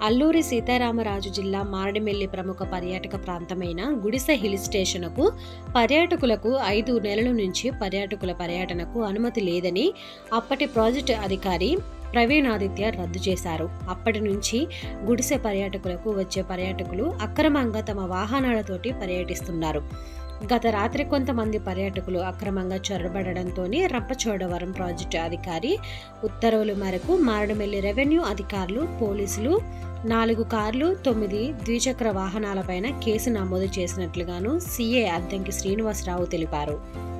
అల్లూరి సీతారామరాజు జిల్లా మారడిమెల్లి ప్రముఖ పర్యాటక ప్రాంతమైన గుడిసె హిల్ స్టేషన్కు పర్యాటకులకు ఐదు నెలల నుంచి పర్యాటకుల పర్యటనకు అనుమతి లేదని అప్పటి ప్రాజెక్టు అధికారి ప్రవీణ్ ఆదిత్య రద్దు చేశారు అప్పటి నుంచి గుడిసె పర్యాటకులకు వచ్చే పర్యాటకులు అక్రమంగా తమ వాహనాలతోటి పర్యటిస్తున్నారు గత రాత్రి కొంతమంది పర్యాటకులు అక్రమంగా చొరబడడంతో రంపచోడవరం ప్రాజెక్టు అధికారి ఉత్తర్వుల మేరకు మారడమెల్లి రెవెన్యూ అధికారులు పోలీసులు నాలుగు కార్లు తొమ్మిది ద్విచక్ర వాహనాలపైన కేసు నమోదు చేసినట్లుగాను సీఏ అద్దంకి శ్రీనివాసరావు తెలిపారు